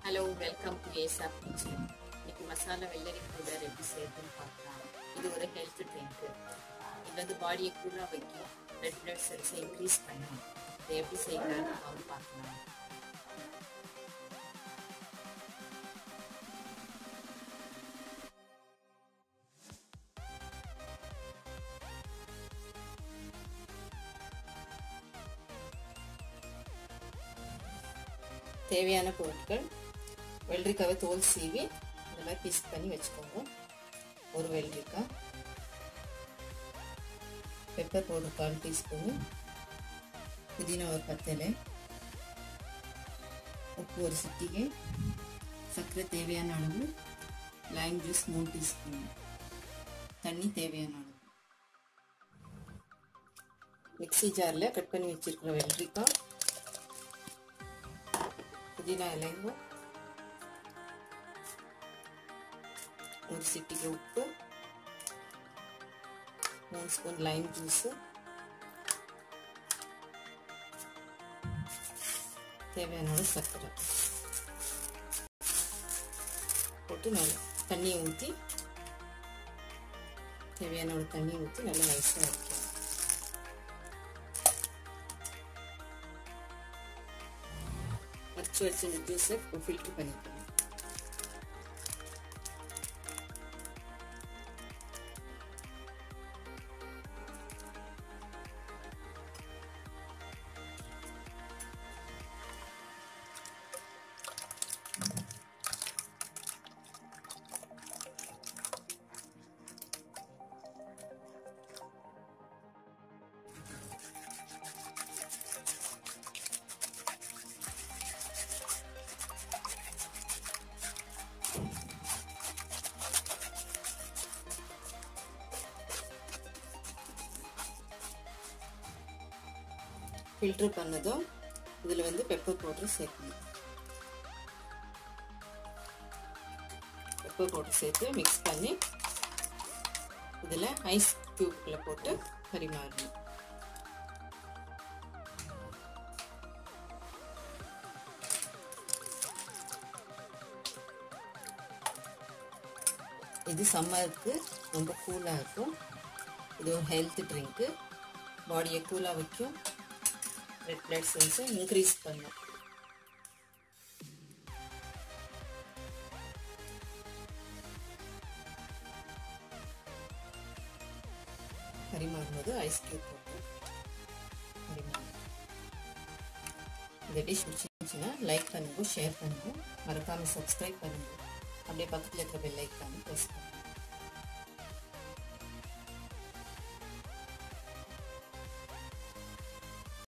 hello welcome to Esa kitchen இன்னைக்கு மசாலா வெள்ளரி powder எப்படி செய்யறதுன்னு பார்க்கலாம் இது ஒரு ஹெல்த் ட்ரிங்க்கு இது வந்து பாடியை கூலாக வைக்கும் ரெட் பிளட் செல்ஸை இன்க்ரீஸ் பண்ணும் இதை எப்படி செய்யலாம்னு நம்ம பார்க்கலாம் தேவையான பொருட்கள் வெள்ளரிக்காவை தோல் சீவி இந்த மாதிரி பீஸ் பண்ணி வச்சுக்கோங்க ஒரு வெள்ளரிக்காய் பெப்பர் பவுடர் கால் டீஸ்பூனு புதினா ஒரு பத்தலை உப்பு ஒரு சிட்டிகை சர்க்கரை தேவையான அளவு லைம் ஜூஸ் மூணு டீஸ்பூன் தண்ணி தேவையான அளவு மிக்சி ஜாரில் கட் பண்ணி வச்சிருக்கிற வெள்ளரிக்காய் புதினா இலைங்க ஒரு சிட்டிக்கு உப்பு மூணு ஸ்பூன் லைம் ஜூஸு தேவையான சர்க்கரை போட்டு நல்லா தண்ணியை ஊற்றி தேவையான ஒரு தண்ணியை ஊற்றி நல்லா நைஸாக வைக்கணும் அரைச்சி வச்ச இந்த ஜூஸை ஃபில்ட்ரு பண்ணிக்கணும் ஃபில்டர் பண்ணதும் இதில் வந்து பெப்பர் பவுடர் சேர்க்கணும் பெப்பர் பவுடர் சேர்த்து மிக்ஸ் பண்ணி இதில் ஐஸ் க்யூப்ல போட்டு பரிமாறணும் இது சம்மருக்கு ரொம்ப கூலாக இருக்கும் இது ஒரு ஹெல்த் ட்ரிங்க்கு பாடியை கூலாக வைக்கும் ரெட் பிளட் செல்ஸை இன்க்ரீஸ் பண்ணும் பரிமாறும்போது ஐஸ் கியூப் போட்டு பரிமாறும் இந்த டிஷ் பிடிச்சிருந்துச்சுன்னா லைக் பண்ணுங்க ஷேர் பண்ணுங்க மறக்காமல் சப்ஸ்கிரைப் பண்ணுங்க அப்படியே பக்கத்தில் இருக்கிற பெல் ஐக்கான ப்ரெஸ் பண்ணுங்க